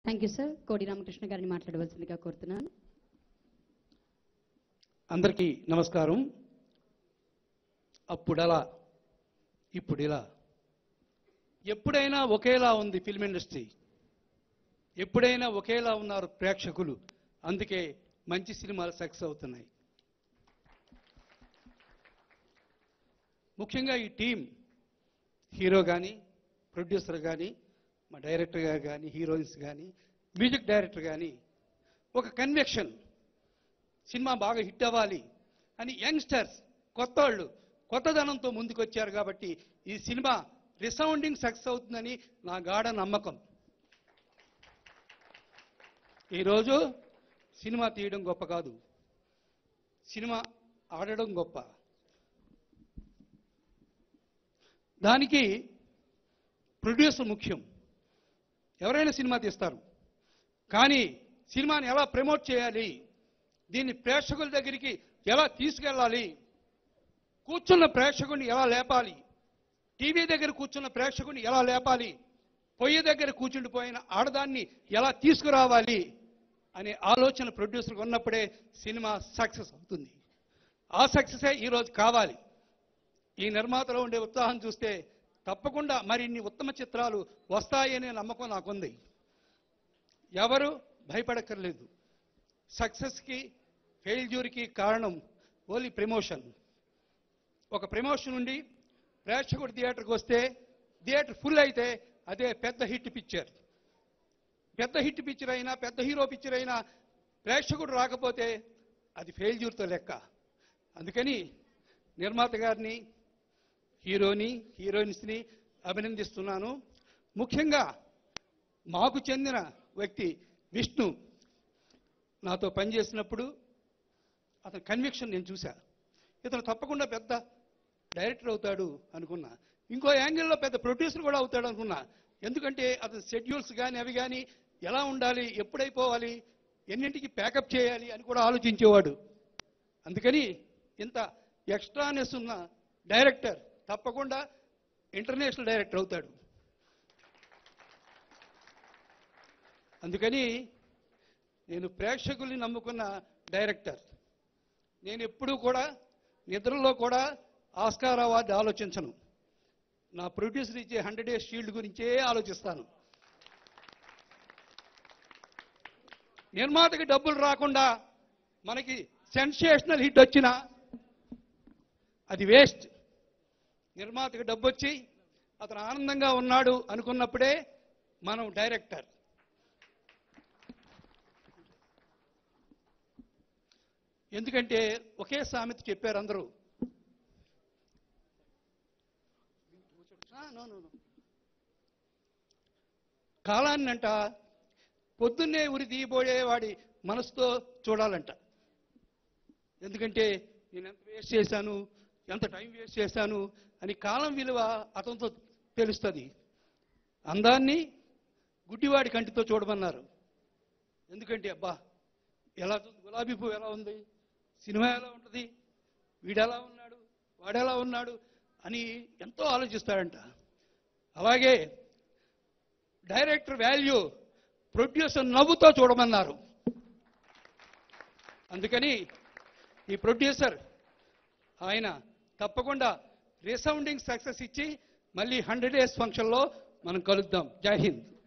Thank you sir కోడి రామకృష్ణ గారిని మాట్లాడవలసిందిగా కోరుతున్నాను అందరికీ నమస్కారం అప్పుడలా ఇప్పుడు ఇలా ఎప్పుడైనా ఒకేలా ఉంది ఫిల్మ్ ఇండస్ట్రీ ఎప్పుడైనా ఒకేలా ఉన్నారు ప్రేక్షకులు అందుకే మంచి సినిమాలు సక్సెస్ అవుతున్నాయి ముఖ్యంగా ఈ టీం హీరో కానీ ప్రొడ్యూసర్ కానీ మా డైరెక్టర్ గారు కానీ హీరోయిన్స్ కానీ మ్యూజిక్ డైరెక్టర్ కానీ ఒక కన్వెక్షన్ సినిమా బాగా హిట్ అవ్వాలి అని యంగ్స్టర్స్ కొత్త వాళ్ళు కొత్తదనంతో ముందుకు వచ్చారు కాబట్టి ఈ సినిమా రిసౌండింగ్ సక్సెస్ అవుతుందని నా గాఢ నమ్మకం ఈరోజు సినిమా తీయడం గొప్ప కాదు సినిమా ఆడడం గొప్ప దానికి ప్రొడ్యూసర్ ముఖ్యం ఎవరైనా సినిమా తీస్తారు కానీ సినిమాని ఎలా ప్రమోట్ చేయాలి దీన్ని ప్రేక్షకుల దగ్గరికి ఎలా తీసుకెళ్ళాలి కూర్చున్న ప్రేక్షకుని ఎలా లేపాలి టీవీ దగ్గర కూర్చున్న ప్రేక్షకుని ఎలా లేపాలి పొయ్యి దగ్గర కూర్చుండిపోయిన ఆడదాన్ని ఎలా తీసుకురావాలి అనే ఆలోచన ప్రొడ్యూసర్కి ఉన్నప్పుడే సినిమా సక్సెస్ అవుతుంది ఆ సక్సెసే ఈరోజు కావాలి ఈ నిర్మాతలో ఉండే ఉత్సాహం చూస్తే తప్పకుండా మరిన్ని ఉత్తమ చిత్రాలు వస్తాయనే నమ్మకం నాకుంది ఎవరు భయపడక్కర్లేదు సక్సెస్కి ఫెయిల్యూర్కి కారణం ఓన్లీ ప్రమోషన్ ఒక ప్రమోషన్ నుండి ప్రేక్షకుడు థియేటర్కి వస్తే థియేటర్ ఫుల్ అయితే అదే పెద్ద హిట్ పిక్చర్ పెద్ద హిట్ పిక్చర్ అయినా పెద్ద హీరో పిక్చర్ అయినా ప్రేక్షకుడు రాకపోతే అది ఫెయిల్యూర్తో లెక్క అందుకని నిర్మాత గారిని హీరోని హీరోయిన్స్ని అభినందిస్తున్నాను ముఖ్యంగా మాకు చెందిన వ్యక్తి విష్ణు నాతో పనిచేసినప్పుడు అతని కన్విక్షన్ నేను చూశా ఇతను తప్పకుండా పెద్ద డైరెక్టర్ అవుతాడు అనుకున్నా ఇంకో యాంగిల్లో పెద్ద ప్రొడ్యూసర్ కూడా అవుతాడు అనుకున్నా ఎందుకంటే అతని షెడ్యూల్స్ కానీ అవి కానీ ఎలా ఉండాలి ఎప్పుడైపోవాలి ఎన్నింటికి ప్యాకప్ చేయాలి అని కూడా ఆలోచించేవాడు అందుకని ఇంత ఎక్స్ట్రానెస్ ఉన్న డైరెక్టర్ తప్పకుండా ఇంటర్నేషనల్ డైరెక్టర్ అవుతాడు అందుకని నేను ప్రేక్షకుల్ని నమ్ముకున్న డైరెక్టర్ నేను ఎప్పుడూ కూడా నిద్రలో కూడా ఆస్కార్ అవార్డు ఆలోచించను నా ప్రొడ్యూసర్ ఇచ్చే హండ్రెడ్ డేస్ షీల్డ్ గురించే ఆలోచిస్తాను నిర్మాతకి డబ్బులు రాకుండా మనకి సెన్సేషనల్ హిట్ వచ్చినా అది వేస్ట్ నిర్మాతకి డబ్బు వచ్చి అతను ఆనందంగా ఉన్నాడు అనుకున్నప్పుడే మనం డైరెక్టర్ ఎందుకంటే ఒకే సామెత చెప్పారు అందరూ ఆ, no, no, no. కాలాన్నంట పొద్దున్నే ఉరి తీయబోయేవాడి మనసుతో చూడాలంట ఎందుకంటే నేను ఎంత వేస్ట్ చేశాను ఎంత టైం వేస్ట్ చేశాను అని కాలం విలువ అతనితో తెలుస్తుంది అందాన్ని గుడ్డివాడి కంటితో చూడమన్నారు ఎందుకంటే అబ్బా ఎలా ఉంది? గులాబీ పువ్వు ఎలా ఉంది సినిమా ఎలా ఉంటుంది వీడు ఎలా ఉన్నాడు వాడు ఎలా ఉన్నాడు అని ఎంతో ఆలోచిస్తాడంట అలాగే డైరెక్టర్ వాల్యూ ప్రొడ్యూసర్ నవ్వుతో చూడమన్నారు అందుకని ఈ ప్రొడ్యూసర్ ఆయన తప్పకుండా రిసౌండింగ్ సక్సెస్ ఇచ్చి మళ్ళీ హండ్రెడ్ డేస్ ఫంక్షన్లో మనం కలుద్దాం జై హింద్